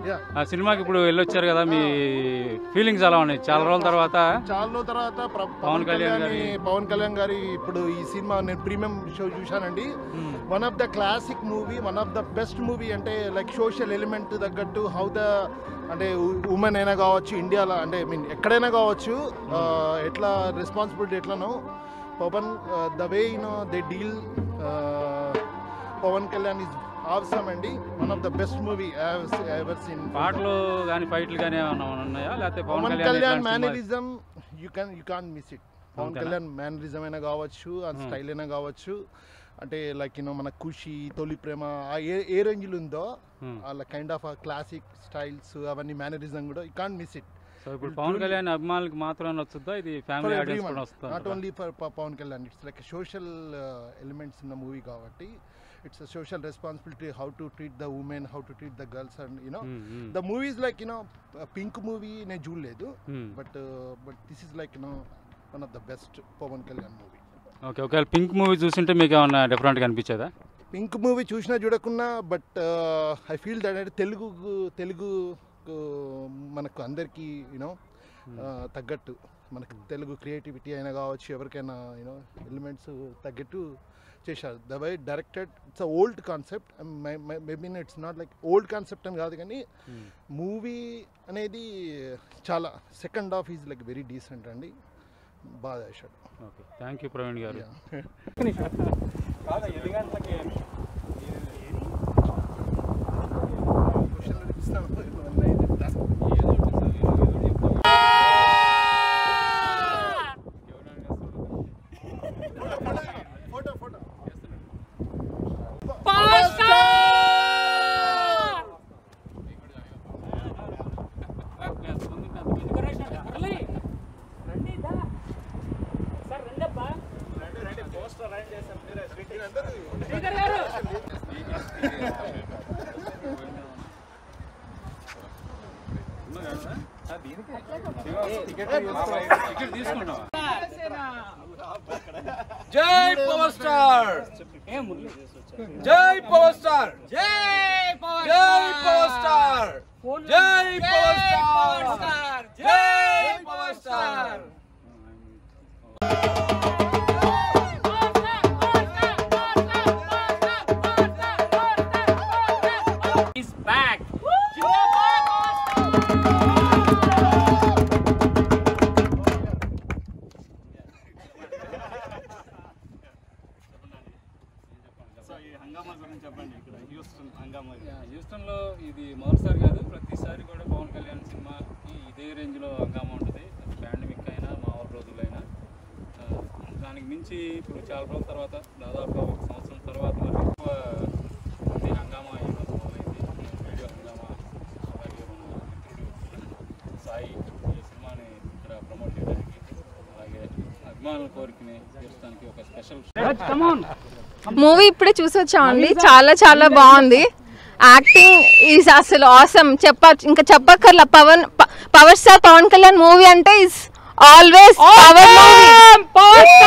Yeah. ఆ సినిమాకి ఇప్పుడు వెళ్ళొచ్చారు కదా మీ ఫీలింగ్స్ ఎలా ఉన్నాయి చాలా రోజుల తర్వాత చాలా రోజుల తర్వాత ప్ర- పవన్ పవన్ కళ్యాణ్ కళ్యాణ్ గారి- పవన్ కళ్యాణ్ గారి ఇప్పుడు ఈ సినిమా నేను ప్రీమియం షో చూశానండి one of the classic movie one of the best movie అంటే లైక్ సోషల్ ఎలిమెంట్ తగ్గట్టు హౌ ద అంటే ఉమెన్ అయినా కావచ్చు ఇండియాలో అంటే ఐ మీన్ ఎక్కడైనా కావచ్చు ఆ, ఎట్లా రెస్పాన్సిబిలిటీ ఎట్లనో Pawan the way you know they deal Pawan Kalyan is awesome అండి one of the best movie ever seen పాటలు కానీ ఫైట్లు కానీ ఏమైనా ఉన్నాయా లేకపోతే పవన్ పవన్ కళ్యాణ్ కళ్యాణ్ ఇట్లాంటి cinema- mannerism you can you can't miss it Pawan అంతేనా? కళ్యాణ్ మేనరిజం అయినా కావచ్చు ఆ Hmm. స్టైల్ అయినా కావచ్చు అంటే లైక్ యూనో మన ఖుషి తొలి ప్రేమ ఆ ఏ ఏ రేంజ్లో ఉందో Hmm. వాళ్ళ కైండ్ ఆఫ్ క్లాసిక్ స్టైల్స్ అవన్నీ మేనరిజం కూడా you can't miss it so ఇప్పుడు పవన్ కళ్యాణ్ అభిమానులకు మాత్రమే వస్తుందా ఇది ఫ్యామిలీ ఆడియన్స్ కూడా వస్తుందా not only for Pawan Kalyan it's like social elements ఉన్న మూవీ కాబట్టి it's social responsibility how to treat the women how to treat the girls and you know hmm, hmm. The movies like you know pink movie నేను చూడలేదు hmm. But but this is like no one of the best Pawan Kalyan movie okay ఒకవేళ pink movie చూసింటే మీకు ఏమన్నా డిఫరెంట్గా అనిపించేదా pink movie చూసినా చూడకున్నా బట్ ఐ ఫీల్ దట్ అంటే తెలుగు తెలుగు మనకు అందరికీ యూనో తగ్గట్టు మనకు తెలుగు క్రియేటివిటీ అయినా కావచ్చు ఎవరికైనా యూనో ఎలిమెంట్స్ తగ్గట్టు చేశారు the why directed it's a old concept maybe it's not like old concept అని కాదు కానీ మూవీ అనేది చాలా second half is like very decent అండి బాగా చేశాడు ఓకే థ్యాంక్ యూ ప్రవీణ్ గారు Yeah. ఫోటో ఫోటో జై పవర్ స్టార్ జై పవర్ స్టార్ జై పవర్ జై పవర్ స్టార్ జై పవర్ స్టార్ జై పవర్ స్టార్ is back. హ్యూస్టన్లో ఇది మొదటిసారి కాదు ప్రతిసారి కూడా పవన్ కళ్యాణ్ సినిమాకి ఇదే రేంజ్లో హంగామా ఉంటుంది పాండమిక్ అయినా మామూలు రోజులైనా ఆ, దానికి మించి ఇప్పుడు చాలా రోజుల తర్వాత దాదాపు ఒక సంవత్సరం తర్వాత మరి ఎక్కువ ఇది హంగామా ఈరోజు మొదలైంది వీడియో హంగామా అలాగే మన మిత్రుడు సాయి ఈ సినిమాని ఇక్కడ ప్రమోట్ చేయడానికి అలాగే అభిమానుల కోరికని తీర్చడానికి ఒక స్పెషల్ మూవీ ఇప్పుడే చూసొచ్చామండి చాలా చాలా బాగుంది యాక్టింగ్ ఈజ్ అసలు ఆసమ్ చెప్ప ఇంకా చెప్పక్కర్లా పవన్ ప- power star Pawan Kalyan movie అంటే is always power movie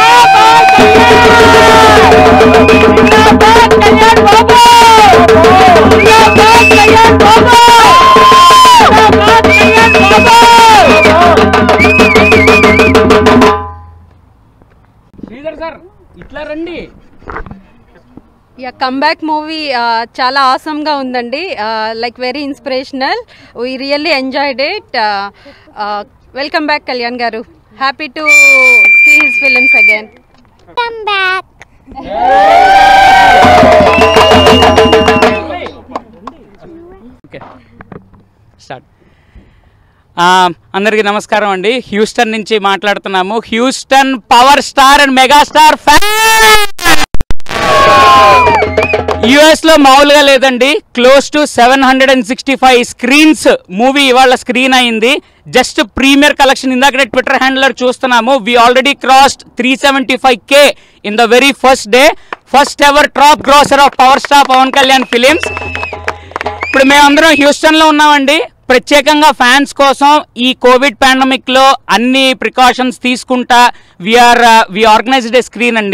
Sridhar sir ఇట్లా రండి యా కమ్బ్యాక్ మూవీ చాలా ఆసమ్గా ఉందండి like very inspirational we really enjoyed it welcome back Kalyan గారు happy to see his films again okay start అందరికీ నమస్కారం అండి హ్యూస్టన్ నుంచి మాట్లాడుతున్నాము Houston power star and megastar fan US లో మామూలుగా లేదండి close to seven hundred and sixty five screens movie ఇవాళ స్క్రీన్ అయింది జస్ట్ ప్రీమియర్ కలెక్షన్ ఇందాక ట్విట్టర్ హ్యాండిలర్ చూస్తున్నాము we already crossed three seventy five K in the very first day first ever top grosser of power star Pawan Kalyan films ఇప్పుడు మేమందరం హ్యూస్టన్లో ఉన్నామండి ప్రత్యేకంగా fans కోసం ఈ కోవిడ్ పాండమిక్లో అన్ని ప్రికాషన్స్ తీసుకుంటా we are we organized a screen అండి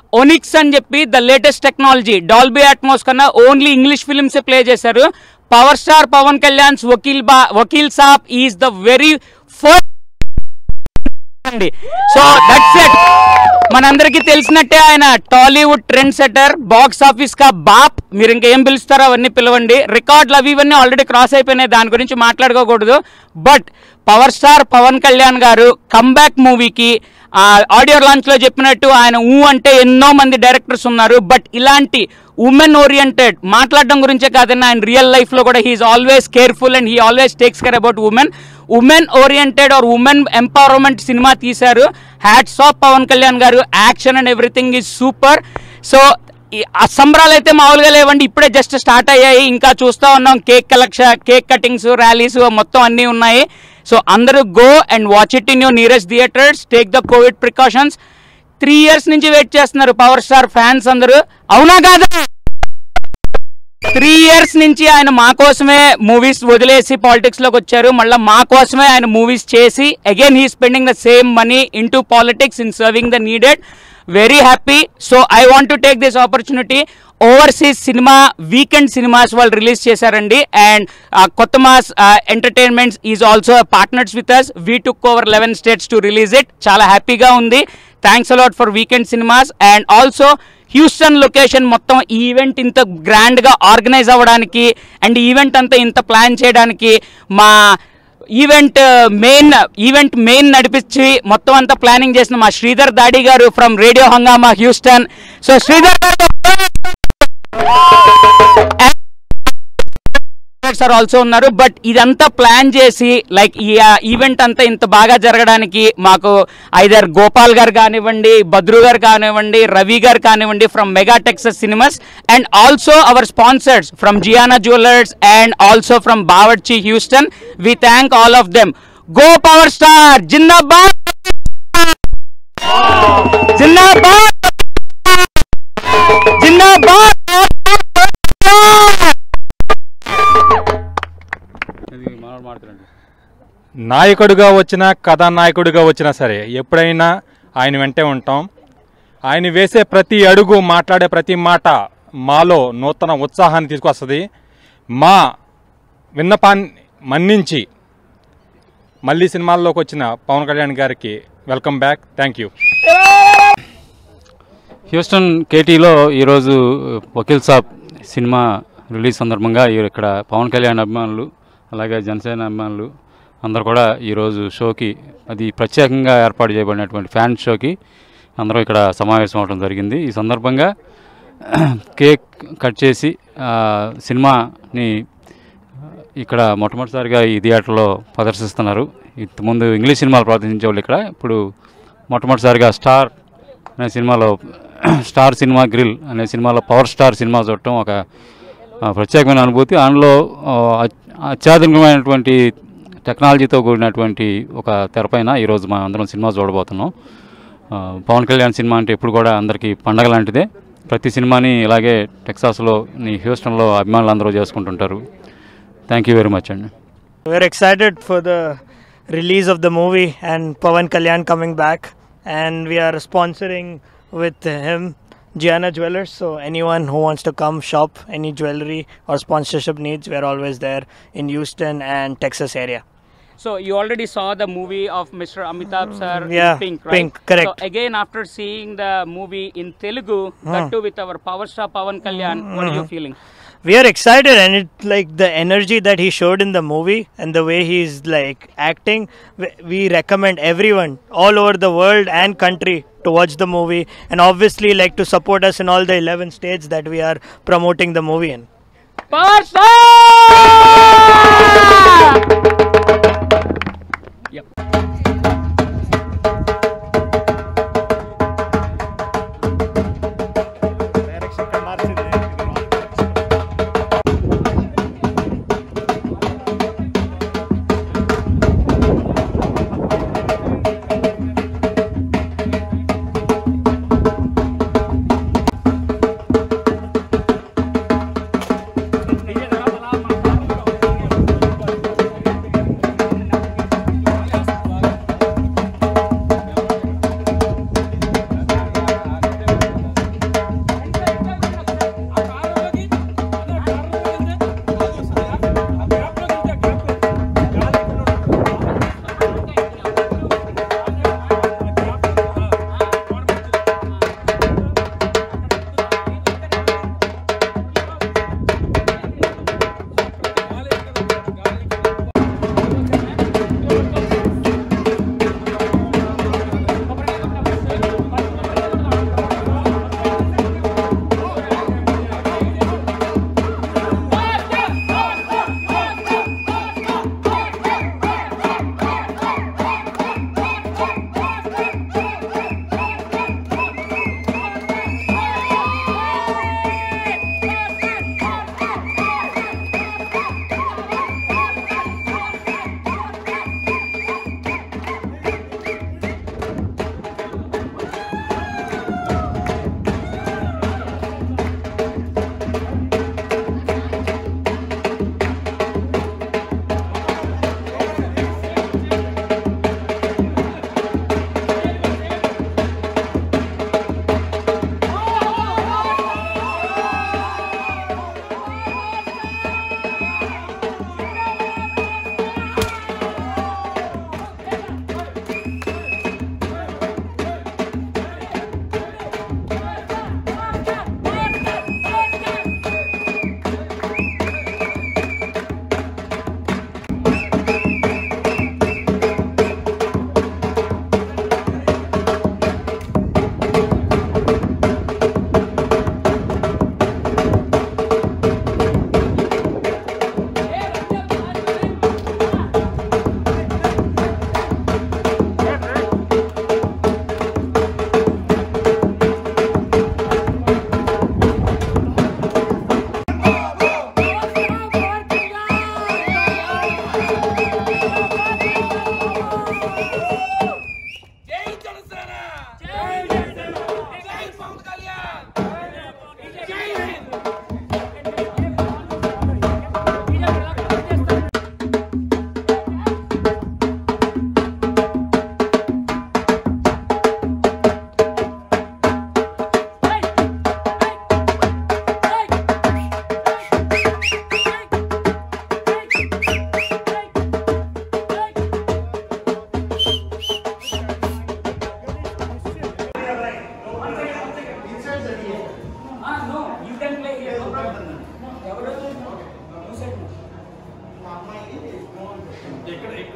ఒనిక్స్ అని చెప్పి the latest technology Dolby Atmos కన్నా ఓన్లీ ఇంగ్లీష్ ఫిల్మ్స్ ప్లే చేశారు పవర్ స్టార్ పవన్ కళ్యాణ్స్ వకీల్ బా Vakeel Saab is the very first అండి సో దట్స్ ఇట్ మనందరికీ తెలిసినట్టే ఆయన Tollywood trend setter box office కా బాప్ మీరు ఇంకా ఏం పిలుస్తారో అవన్నీ పిలవండి రికార్డులు అవి ఇవన్నీ ఆల్రెడీ క్రాస్ అయిపోయినాయి దాని గురించి మాట్లాడుకోకూడదు but power star Pawan Kalyan గారు కంబ్యాక్ మూవీకి ఆడియో లాంచ్లో చెప్పినట్టు ఆయన ఊ అంటే ఎన్నో మంది డైరెక్టర్స్ ఉన్నారు బట్ ఇలాంటి ఉమెన్ ఓరియంటెడ్ మాట్లాడడం గురించే కాదన్న ఆయన రియల్ లైఫ్లో కూడా he's always careful and he always takes care about women women oriented or women empowerment cinema తీశారు హ్యాట్స్ ఆఫ్ పవన్ కళ్యాణ్ గారు action and everything is super so ఈ ఆ సంబరాలు అయితే మామూలుగా లేవండి ఇప్పుడే జస్ట్ స్టార్ట్ అయ్యాయి ఇంకా చూస్తూ ఉన్నాం cake collection cake cuttings rallies మొత్తం అన్నీ ఉన్నాయి సో అందరూ go and watch it in your nearest theatres take the covid precautions three years నుంచి వెయిట్ చేస్తున్నారు పవర్ స్టార్ ఫ్యాన్స్ అందరూ అవునా కాదా త్రీ ఇయర్స్ నుంచి ఆయన మా కోసమే మూవీస్ వదిలేసి పాలిటిక్స్ లోకి వచ్చారు మళ్ళీ మా కోసమే ఆయన మూవీస్ చేసి again he spending the same money in to politics in serving the needed very happy so I want to take this opportunity overseas cinema weekend cinemas వాళ్ళు రిలీజ్ చేశారండి అండ్ కొత్త mass entertainments is also partners with us we took over eleven states to release it చాలా హ్యాపీగా ఉంది thanks a lot for weekend cinemas and also Houston location మొత్తం ఈ event ఇంత గ్రాండ్గా ఆర్గనైజ్ అవ్వడానికి అండ్ ఈవెంట్ అంతా ఇంత ప్లాన్ చేయడానికి మా ఈవెంట్ మెయిన్ ఈవెంట్ మెయిన్ నడిపించి మొత్తం అంతా ప్లానింగ్ చేసిన మా శ్రీధర్ దాడి గారు from radio Hungama Houston so Sridhar గారు సార్ ఆల్సో ఉన్నారు బట్ ఇదంతా ప్లాన్ చేసి లైక్ ఈ ఈవెంట్ అంతా ఇంత బాగా జరగడానికి మాకు ఐదర్ గోపాల్ గారు కానివ్వండి భద్రు గారు కానివ్వండి రవి గారు కానివ్వండి from mega Texas cinemas and also our sponsors from Jiana jewellers and also from Bawarchi Houston we thank all of them go power star జిందాబాద్ జిందాబాద్ జిందాబాద్ ఇది మనోడు మాట్లాడండి నాయకుడిగా వచ్చినా కథానాయకుడిగా వచ్చినా సరే ఎప్పుడైనా ఆయన వెంటే ఉంటాం ఆయన వేసే ప్రతి అడుగు మాట్లాడే ప్రతి మాట మాలో నూతన ఉత్సాహాన్ని తీసుకొస్తుంది మా విన్నపాన్ని మన్నించి మళ్ళీ సినిమాల్లోకి వచ్చిన పవన్ కళ్యాణ్ గారికి welcome back thank you Houston కేటీలో ఈరోజు వకీల్ సాబ్ సినిమా రిలీజ్ సందర్భంగా ఈ- ఇక్కడ పవన్ కళ్యాణ్ అభిమానులు అలాగే జనసేన అభిమానులు అందరూ కూడా ఈరోజు షోకి అది ప్రత్యేకంగా ఏర్పాటు చేయబడినటువంటి ఫ్యాన్ షోకి అందరూ ఇక్కడ సమావేశం అవడం జరిగింది ఈ సందర్భంగా కేక్ కట్ చేసి ఆ, సినిమాని ఇక్కడ మొట్టమొదటిసారిగా ఈ థియేటర్లో ప్రదర్శిస్తున్నారు ఇంతకుముందు ఇంగ్లీష్ సినిమాలు ప్రదర్శించే వాళ్ళు ఇక్కడ ఇప్పుడు మొట్టమొదటిసారిగా స్టార్ అనే సినిమాలో స్టార్ సినిమా గ్రిల్ అనే సినిమాలో పవర్ స్టార్ సినిమా చూడటం ఒక ఆ, ప్రత్యేకమైన అనుభూతి అందులో ఆ, అత్- అత్యాధునికమైనటువంటి టెక్నాలజీతో కూడినటువంటి ఒక తెరపైన ఈరోజు మనం అందరం సినిమా చూడబోతున్నాం ఆ, పవన్ కళ్యాణ్ సినిమా అంటే ఎప్పుడు కూడా అందరికీ పండగ లాంటిదే ప్రతి సినిమాని ఇలాగే టెక్సాస్లో నీ హ్యూస్టన్లో అభిమానులు అందరూ చేసుకుంటుంటారు థ్యాంక్ యూ వెరీ మచ్ అండి We're excited for the release of the movie and Pavan Kalyan coming back, and we are sponsoring with him Gianna Jewelers. So anyone who wants to come shop any jewelry or sponsorship needs, we're always there in Houston and Texas area. So you already saw the movie of Mr. Amitabh sir Yeah, in Pink, right? Pink, correct. So again, after seeing the movie in Telugu, that too with our power star Pavan Kalyan, what are you feeling? We are excited, and it like the energy that he showed in the movie and the way he's like acting. we- We recommend everyone all over the world and country to watch the movie, and obviously like to support us in all the 11 states that we are promoting the movie in. Power star!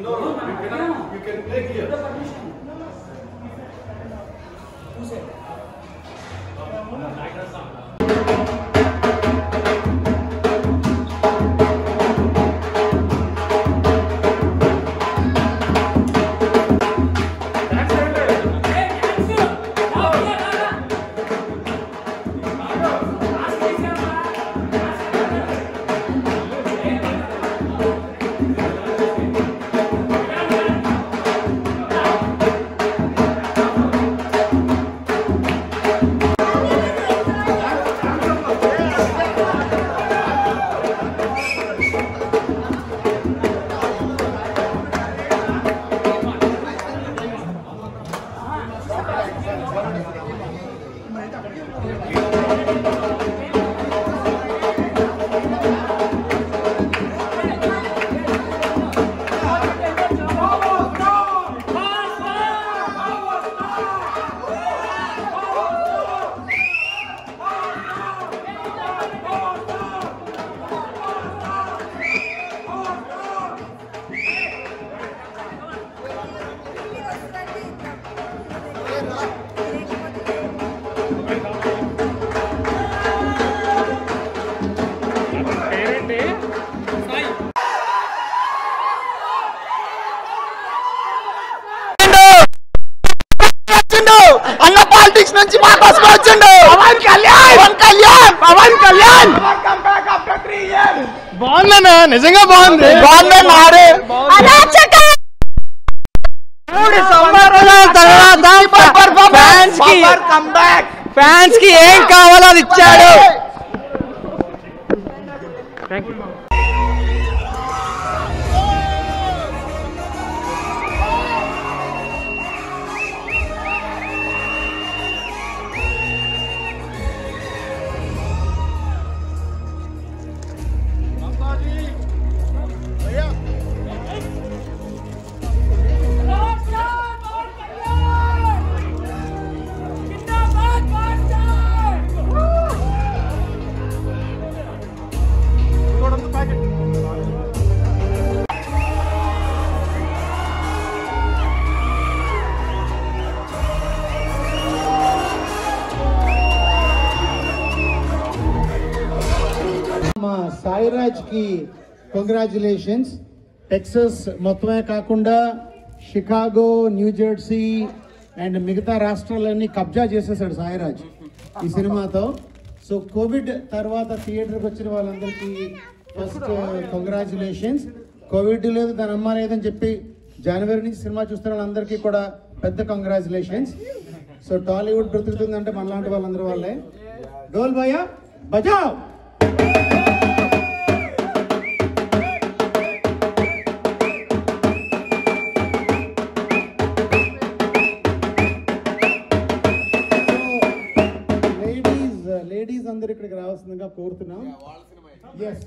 అన్న politics నుంచి మా కోసం వచ్చిండు పవన్ కళ్యాణ్ పవన్ కళ్యాణ్ పవన్ కళ్యాణ్ బాగుందన్నా నిజంగా బాగుంది బాగుందన్నా ఆడే మూడు సంవత్సరాల తర్వాత ఫ్యాన్స్ కి ఫ్యాన్స్ కి ఏం కావాలో అది ఇచ్చాడు మా సాయిరాజ్ కి కంగ్రాచులేషన్స్ టెక్సస్ మొత్తమే కాకుండా షికాగో న్యూ జెర్సీ అండ్ మిగతా రాష్ట్రాలన్నీ కబ్జా చేసేసాడు సాయిరాజ్ ఈ సినిమాతో సో కోవిడ్ తర్వాత థియేటర్కి వచ్చిన వాళ్ళందరికీ ఫస్ట్ కంగ్రాచులేషన్స్ కోవిడ్ లేదు దాని అమ్మ లేదని చెప్పి జనవరి నుంచి సినిమా చూస్తున్న వాళ్ళందరికీ కూడా పెద్ద కంగ్రాచులేషన్స్ సో టాలీవుడ్ బ్రతుకుతుందంటే మనలాంటి వాళ్ళందరూ వాళ్ళే డోల్ భయ బజావ్ లేడీస్ లేడీస్ అందరు ఇక్కడికి రావాల్సిందిగా కోరుతున్నాం yes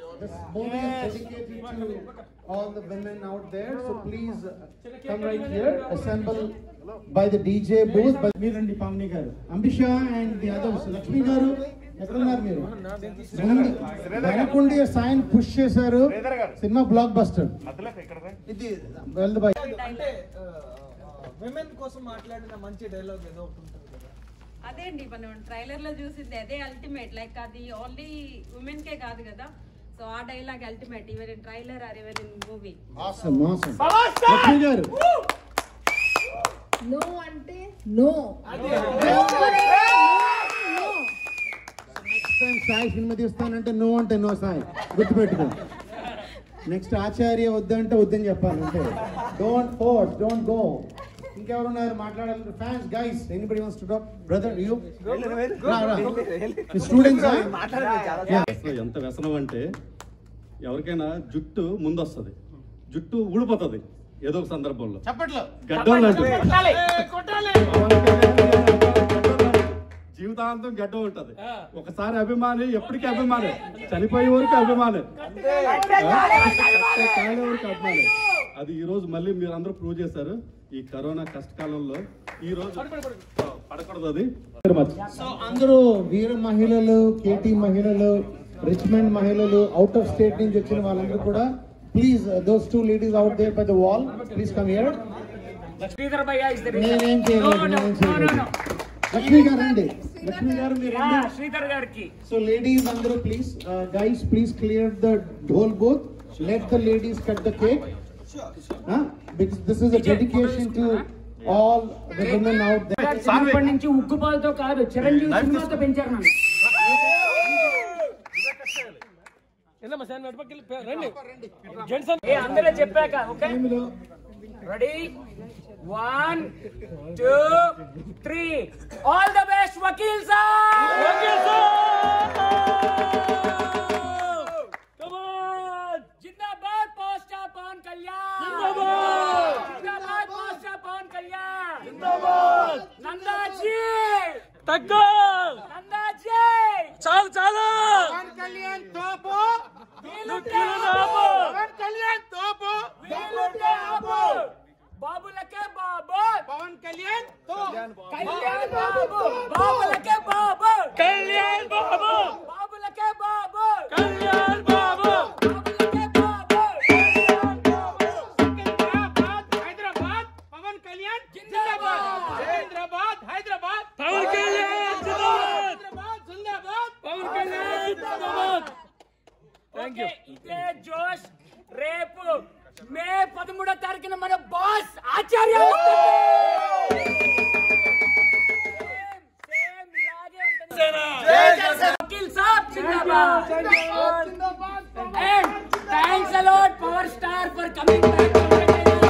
all the women out there so please come right here assemble by the dj booth but మీరండి పావని గారు Ambisha and the others Lakshmi గారు ఎక్కడున్నారు మీరు వెనక- వెనకుండి సాయం పుష్ చేశారు సినిమా బ్లాక్ బస్టర్ ఇది వెల్ బై అంటే విమెన్ కోసం మాట్లాడిన మంచి డైలాగ్ ఏదో ఒకటి ఉంటుంది కదా అదే అండి మనం ట్రైలర్ లో చూసింది అదే అల్టిమేట్ లైక్ అది ఓన్లీ ఉమెన్ కే కాదు కదా సో ఆ dialogue ultimate even in trailer or even in movie awesome awesome Lakshmi గారు నో అంటే no next time Sai cinema తీస్తానంటే నో అంటే నో సాయి గుర్తుపెట్టుకో నెక్స్ట్ ఆచార్య వద్దంటే వద్దని చెప్పాలి అంటే డోంట్ ఫోర్స్ డోంట్ గో ఇంకెవరున్నారు మాట్లాడాలి fans guys anybody wants to talk brother you students అసలు ఎంత వ్యసనం అంటే ఎవరికైనా జుట్టు ముందు వస్తుంది జుట్టు ఊడిపోతుంది ఏదో ఒక సందర్భంలో చెప్పట్లో గడ్డం లాంటిది. జీవితాంతం గడ్డం ఉంటది ఒకసారి అభిమాని ఎప్పటికీ అభిమాని చనిపోయే వరకు అభిమాని కట్టే కాలే వరకు అభిమాని అది ఈ రోజు మళ్ళీ మీరు అందరూ ప్రూవ్ చేశారు ఈ కరోనా కష్టకాలంలో ఈ రోజు పడకూడదు అది సో అందరూ వీర మహిళలు కేటీ మహిళలు రిచ్మెండ్ మహిళలు అవుట్ ఆఫ్ స్టేట్ నుంచి వచ్చిన వాళ్ళందరూ కూడా Please, uh, those two ladies out there by the wall, please come here. Sridhar భయ్య is the reason. నేనేం చేయలేదు No, no, నేనేం no, no, చేయలేదు no. లక్ష్మి గారు రండి లక్ష్మి గారు మీరు Yeah, రండి శ్రీధర్ గారికి సో లేడీస్ అందరూ please guys please clear the dhol booth let the ladies cut the cake because this is a dedication to all the women out there చిన్నప్పటి నుంచి ఉగ్గుపాలతో కాదు చిరంజీవి సినిమాతో పెంచారు నన్ను ఏ, అందరూ చెప్పాక okay ready one two three all the best Vakeel జిందాబాద్ పవర్ స్టార్ పవన్ కళ్యాణ్ జిందాబాద్ పవర్ స్టార్ పవన్ కళ్యాణ్ జిందాబాద్ నందాజీ తగ్గు నందాజీ చాలు చాలు పవన్ కళ్యాణ్ తోపు పవన్ కళ్యాణ్ తోపు బాబులకే బాబు పవన్ కళ్యాణ్ కళ్యాణ్ బాబు బాబులకే బాబు కళ్యాణ్ బాబు బాబులకే బాబు కళ్యాణ్ బాబు బాబులకే బాబు కళ్యాణ్ బాబు సికింద్రాబాద్ హైదరాబాద్ పవన్ కళ్యాణ్ జిందాబాద్ హైదరాబాద్ హైదరాబాద్ పవన్ కళ్యాణ్ జిందాబాద్ హైదరాబాద్ జిందాబాద్ పవన్ కళ్యాణ్ జిందాబాద్ థ్యాంక్ యూ ఇదే జోష్ రేపు మే పదమూడో తారీఖున మన బాస్ ఆచార్య వకీల్ సాబ్ జిందాబాద్ and thanks a lot power star for coming back